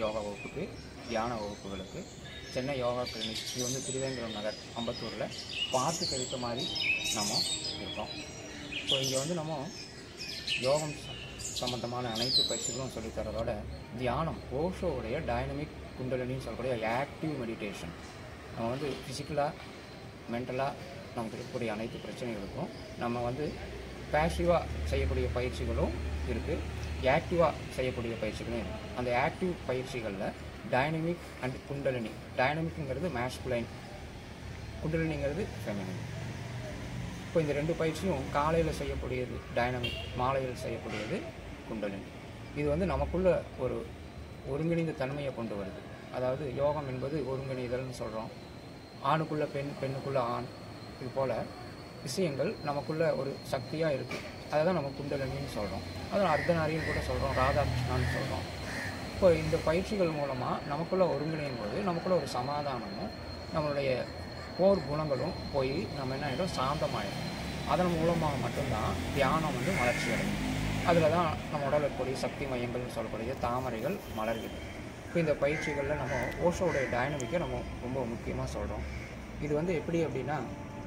யோகா வகுப்புக்கு தியான வகுப்புகளுக்கு சென்னை யோகா கிளினிக் இது வந்து திருவேந்திரம் நகர் அம்பத்தூரில் பார்த்து கிடைத்த மாதிரி நம்ம இருக்கோம் ஸோ இங்கே வந்து நம்ம யோகம் ச- சம்பந்தமான அனைத்து பயிற்சிகளும் சொல்லித் தரதோட தியானம் ஓஷோவுடைய டைனமிக் குண்டலினின்னு சொல்லக்கூடிய ஆக்டிவ் மெடிடேஷன் நம்ம வந்து ஃபிசிக்கலாக மென்டலாக நமக்கு இருக்கக்கூடிய அனைத்து பிரச்சனைகளுக்கும் நம்ம வந்து பேசிவாக செய்யக்கூடிய பயிற்சிகளும் இருக்குது ஆக்டிவாக செய்யக்கூடிய பயிற்சிகளும் இருக்குது அந்த ஆக்டிவ் பயிற்சிகளில் டைனமிக் அண்ட் குண்டலினி டைனமிக்ங்கிறது மேஸ்குலைன் குண்டலினிங்கிறது ஃபெமினின் இப்போ இந்த ரெண்டு பயிற்சியும் காலையில் செய்யக்கூடியது டைனமிக் மாலையில் செய்யக்கூடியது குண்டலினி இது வந்து நமக்குள்ள ஒரு ஒருங்கிணைந்த தன்மையை கொண்டு வருது அதாவது யோகம் என்பது ஒருங்கிணைதல்னு சொல்கிறோம் ஆணுக்குள்ள பெண் பெண்ணுக்குள்ள ஆண் இது போல் விஷயங்கள் நமக்குள்ள ஒரு சக்தியாக இருக்குது அதை தான் நம்ம குண்டலினின்னு சொல்கிறோம் அதான் அர்த்தநாரின்னு கூட சொல்கிறோம் ராதாகிருஷ்ணான்னு சொல்கிறோம் இப்போ இந்த பயிற்சிகள் மூலமாக நமக்குள்ள ஒருங்கிணையும் போது நமக்குள்ள ஒரு சமாதானமும் நம்மளுடைய போர் குணங்களும் போய் நம்ம என்ன ஆகிடும் சாந்தமாயிடும் அதன் மூலமாக மட்டும்தான் தியானம் வந்து வளர்ச்சி அடையும் அதில் தான் நம்ம உடலில் இருக்கக்கூடிய சக்தி மையங்கள்னு சொல்லக்கூடிய தாமரைகள் மலர்கிறது இப்போ இந்த பயிற்சிகளில் நம்ம ஓஷோடைய டைனமிக்கை நம்ம ரொம்ப முக்கியமாக சொல்கிறோம் இது வந்து எப்படி அப்படின்னா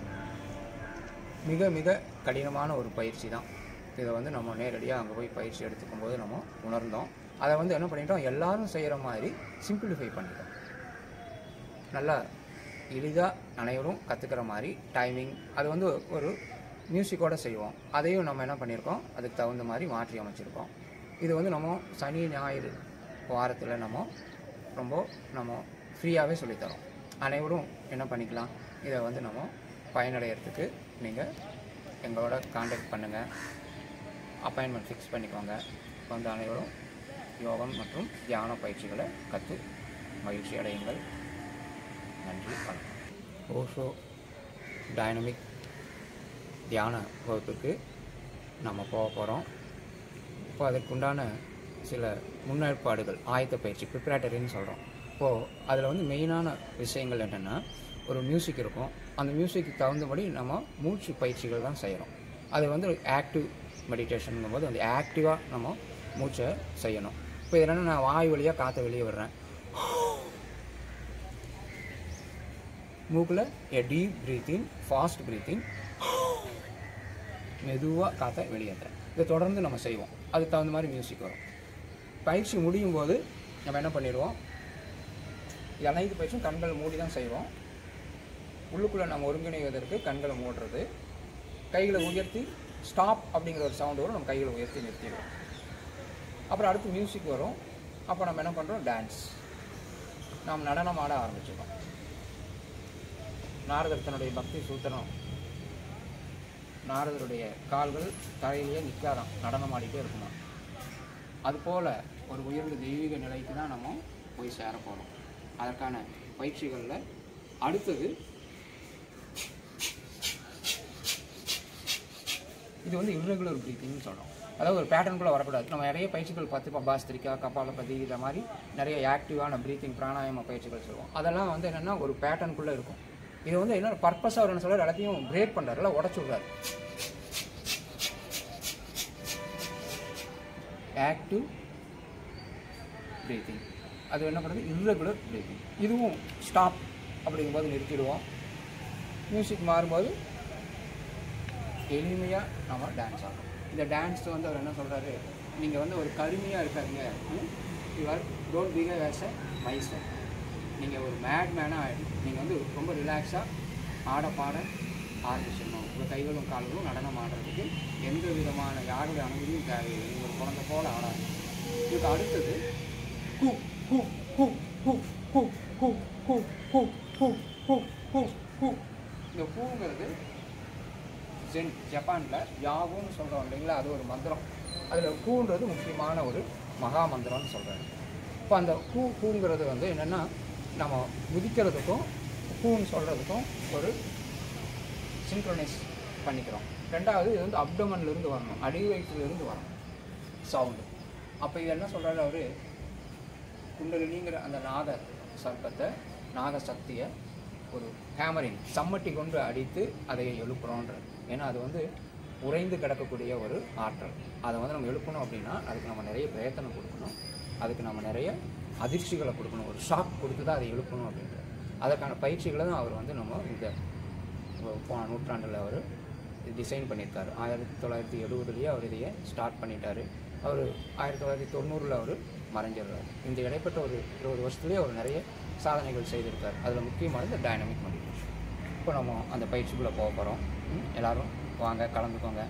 மிக மிக கடினமான ஒரு பயிற்சி தான் இதை வந்து நம்ம நேரடியாக அங்கே போய் பயிற்சி எடுத்துக்கும் போது நம்ம உணர்ந்தோம் அதை வந்து என்ன பண்ணிட்டோம் எல்லாரும் செய்கிற மாதிரி சிம்பிளிஃபை பண்ணிட்டோம் நல்லா எளிதாக அனைவரும் கற்றுக்கிற மாதிரி டைமிங் அது வந்து ஒரு மியூசிக்கோட செய்வோம் அதையும் நம்ம என்ன பண்ணியிருக்கோம் அதுக்கு தகுந்த மாதிரி மாற்றி அமைச்சிருக்கோம் இது வந்து நம்ம சனி ஞாயிறு வாரத்தில் நம்ம ரொம்ப நம்ம ஃப்ரீயாகவே சொல்லித்தரோம் அனைவரும் என்ன பண்ணிக்கலாம் இதை வந்து நம்ம பயனடைகிறதுக்கு நீங்கள் எங்களோட காண்டாக்ட் பண்ணுங்கள் அப்பாயின்மெண்ட் ஃபிக்ஸ் பண்ணிக்கோங்க வந்து அனைவரும் யோகம் மற்றும் தியான பயிற்சிகளை கற்று மகிழ்ச்சி அடையுங்கள் நன்றி வணக்கம் ஓஷோ டைனமிக் தியான வகுப்புக்கு நம்ம போக போகிறோம் இப்போ அதற்குண்டான சில முன்னேற்பாடுகள் ஆயத்த பயிற்சி ப்ரிப்பரேட்டரின்னு சொல்கிறோம் இப்போது அதில் வந்து மெயினான விஷயங்கள் என்னென்னா ஒரு மியூசிக் இருக்கும் அந்த மியூசிக்கு தகுந்தபடி நம்ம மூச்சு பயிற்சிகள் தான் செய்கிறோம் அது வந்து ஆக்டிவ் மெடிடேஷனுங்கும் போது அந்த ஆக்டிவாக நம்ம மூச்சை செய்யணும் இப்போ இது என்னென்னா நான் வாய் வழியாக காற்றை வெளியே விடுறேன் மூக்கில் a deep breathing fast breathing மெதுவாக காற்றை வெளியேற்றுறேன் இதை தொடர்ந்து நம்ம செய்வோம் அதுக்கு தகுந்த மாதிரி மியூசிக் வரும் பயிற்சி முடியும் போது நம்ம என்ன பண்ணிடுவோம் இது அனைத்து பயிற்சியும் கண்கள் மூடி தான் செய்வோம் உள்ளுக்குள்ளே நம்ம ஒருங்கிணைவதற்கு கண்களை மூடுறது கைகளை உயர்த்தி ஸ்டாப் அப்படிங்கிற ஒரு சவுண்ட் வரும் நம்ம கைகளை உயர்த்தி நிறுத்திடுவோம் அப்புறம் அடுத்து மியூசிக் வரும் அப்போ நம்ம என்ன பண்ணுறோம் டான்ஸ் நாம் நடனம் ஆட ஆரம்பிச்சிடுவோம் நாரதர் தன்னுடைய பக்தி சூத்திரம் நாரதருடைய கால்கள் தரையிலேயே நிற்காராம் நடனம் ஆடிட்டே இருக்கணும் அதுபோல் ஒரு உயர்ந்த தெய்வீக நிலைக்கு தான் நம்ம போய் சேர போகிறோம் அதற்கான பயிற்சிகளில் அடுத்தது இது வந்து இர்ரெகுலர் ப்ரீத்திங்னு சொல்கிறோம் அதாவது ஒரு பேட்டர்னுக்குள்ளே வரக்கூடாது நம்ம நிறைய பயிற்சிகள் பார்த்துப்போம் பாஸ்திரிக்கா கபாலபதி இந்த மாதிரி நிறைய ஆக்டிவான ப்ரீத்திங் பிராணாயாம பயிற்சிகள் சொல்லுவோம் அதெல்லாம் வந்து என்னென்னா ஒரு பேட்டர்னுக்குள்ளே இருக்கும் இது வந்து என்ன பர்பஸாக அவர் என்ன சொல்றாரு எல்லாத்தையும் பிரேக் பண்ணுறாரு எல்லாம் உடச்சு விட்றாரு ஆக்டிவ் ப்ரீத்திங் அது என்ன பண்ணுறது இர்ரெகுலர் ப்ரீத்திங் இதுவும் ஸ்டாப் அப்படிங்கும்போது நிறுத்திடுவோம் மியூசிக் மாறும்போது எளிமையாக நம்ம டான்ஸ் ஆடுறோம் இந்த டான்ஸ் வந்து அவர் என்ன சொல்கிறாரு நீங்கள் வந்து ஒரு கருமையாக இருக்காதீங்க you are don't behave as a miser நீங்கள் ஒரு மேட் மேனாக ஆகிடும் நீங்கள் வந்து ரொம்ப ரிலாக்ஸாக ஆட பாட ஆரம்பிச்சிடணும் உங்கள் கைகளும் கால்களும் நடனம் ஆடுறதுக்கு எந்த விதமான யாருடைய அனுமதியும் தேவையில்லை நீங்கள் ஒரு குழந்தை போல் ஆடாது இதுக்கு அடுத்தது ஹூ ஹூ ஹூ ஹூ ஹூ ஹூ ஹூ ஹூ ஹூ ஹூ ஹூ ஹூ இந்த ஹூங்கிறது ஜென் ஜப்பானில் யாகுன்னு சொல்கிறோம் இல்லைங்களா அது ஒரு மந்திரம் அதில் ஹூன்றது முக்கியமான ஒரு மகா மந்திரம்னு சொல்கிறாரு இப்போ அந்த ஹூ ஹூங்கிறது வந்து என்னென்னா நம்ம குதிக்கிறதுக்கும் ஹூன்னு சொல்கிறதுக்கும் ஒரு சிங்க்ரனைஸ் பண்ணிக்கிறோம் ரெண்டாவது இது வந்து அப்டமன்லேருந்து வரணும் அடி வயிற்றுலேருந்து வரணும் சவுண்டு அப்போ இது என்ன சொல்கிறாரு அவர் குண்டலினிங்கிற அந்த நாக சர்ப்பத்தை நாக சக்தியை ஒரு ஹேமரிங் சம்மட்டி கொண்டு அடித்து அதை எழுப்புறோன்றது ஏன்னா அது வந்து உறைந்து கிடக்கக்கூடிய ஒரு ஆற்றல் அதை வந்து நம்ம எழுப்பணும் அப்படின்னா அதுக்கு நம்ம நிறைய பிரயத்தனம் கொடுக்கணும் அதுக்கு நம்ம நிறைய அதிர்ச்சிகளை கொடுக்கணும் ஒரு ஷாக் கொடுத்து தான் அதை எழுப்பணும் அப்படின்றது அதற்கான பயிற்சிகளை தான் அவர் வந்து நம்ம இந்த போன நூற்றாண்டில் அவர் டிசைன் பண்ணியிருக்காரு ஆயிரத்தி தொள்ளாயிரத்தி எழுபதுலேயே அவர் இதையே ஸ்டார்ட் பண்ணிட்டாரு அவர் ஆயிரத்தி தொள்ளாயிரத்தி தொண்ணூறில் அவர் மறைஞ்சிடுறாரு இந்த இடைப்பட்ட ஒரு இருபது வருஷத்துலேயே அவர் நிறைய சாதனைகள் செய்திருக்கார் அதில் முக்கியமானது இந்த டைனமிக் மெடிடேஷன் இப்போ நம்ம அந்த பயிற்சிக்குள்ளே போக போகிறோம் எல்லாரும் வாங்க கலந்துக்கோங்க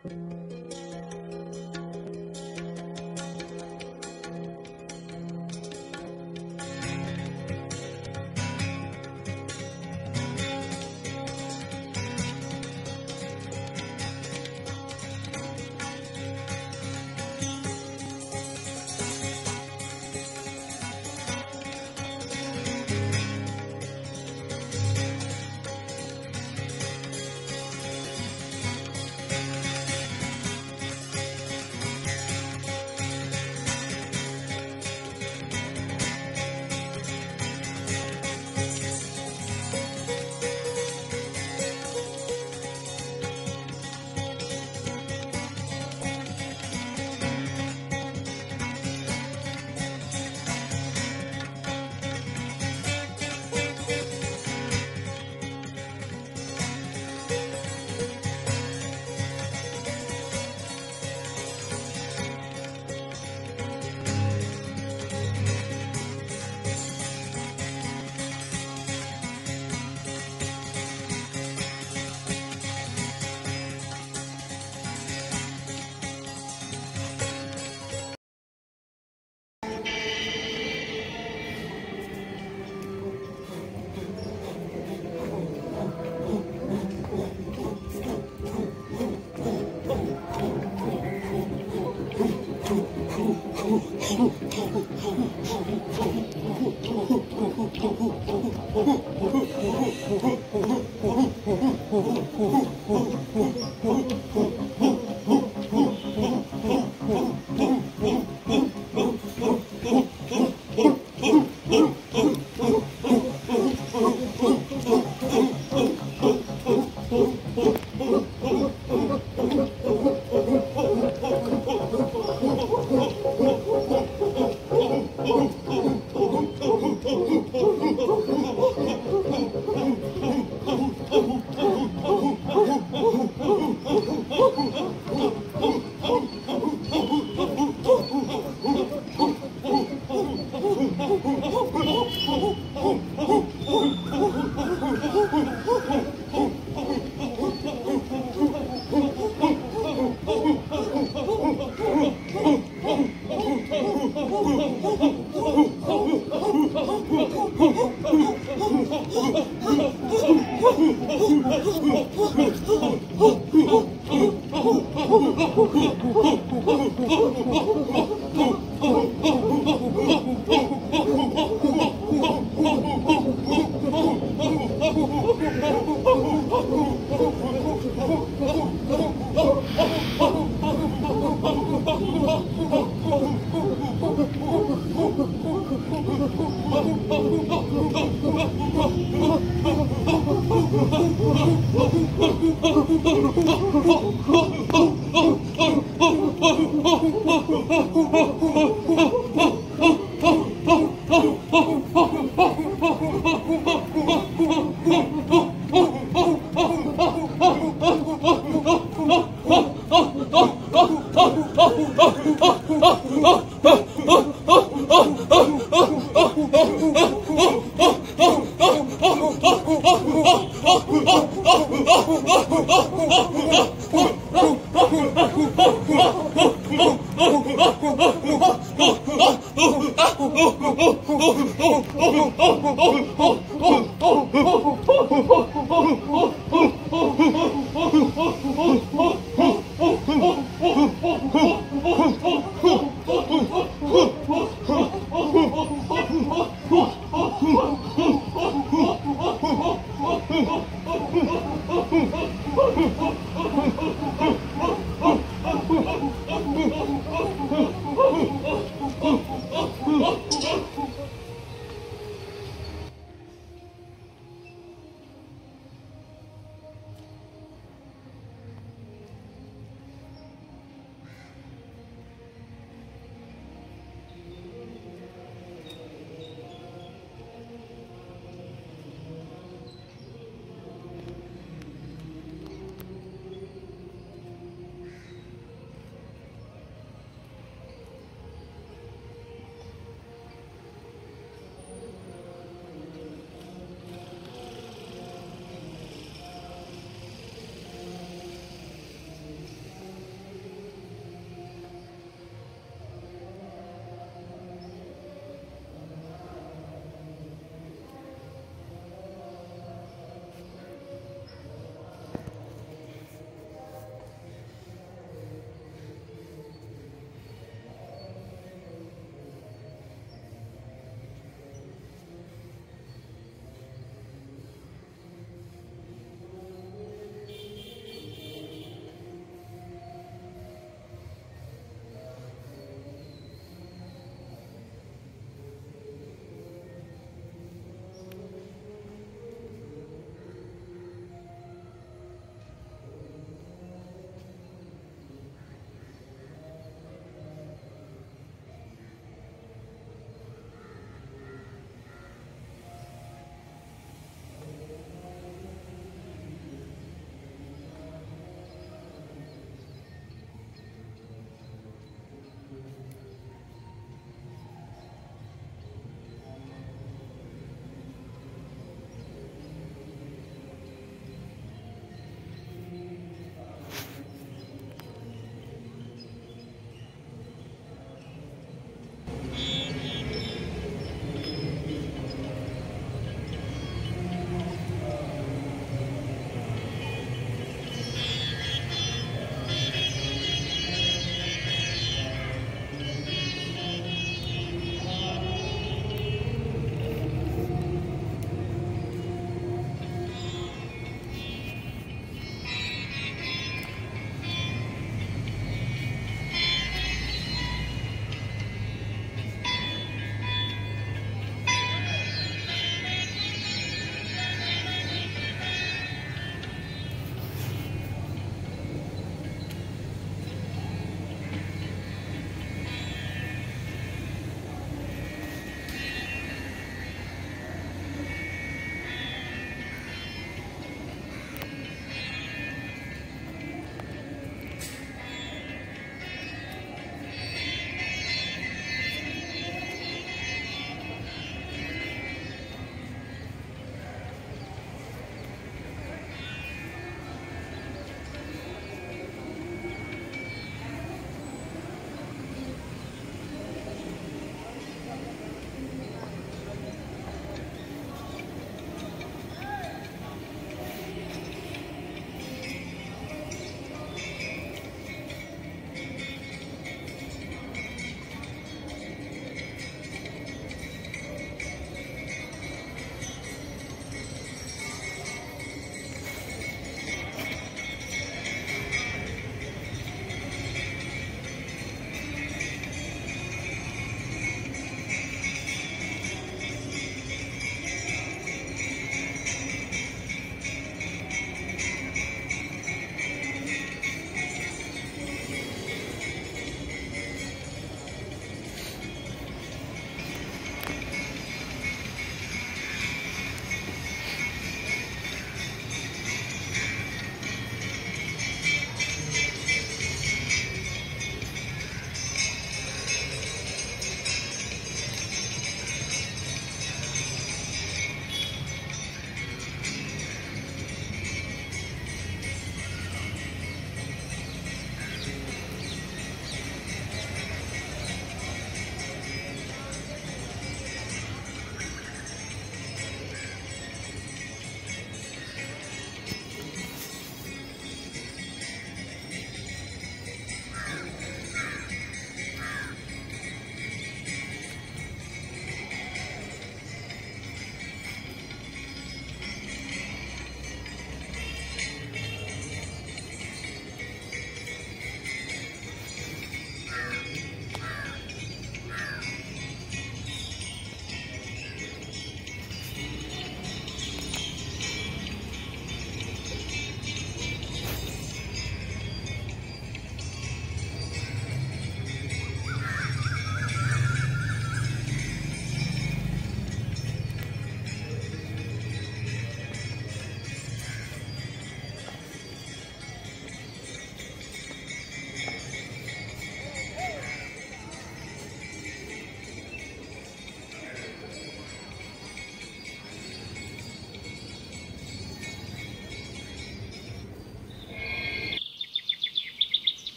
Oh,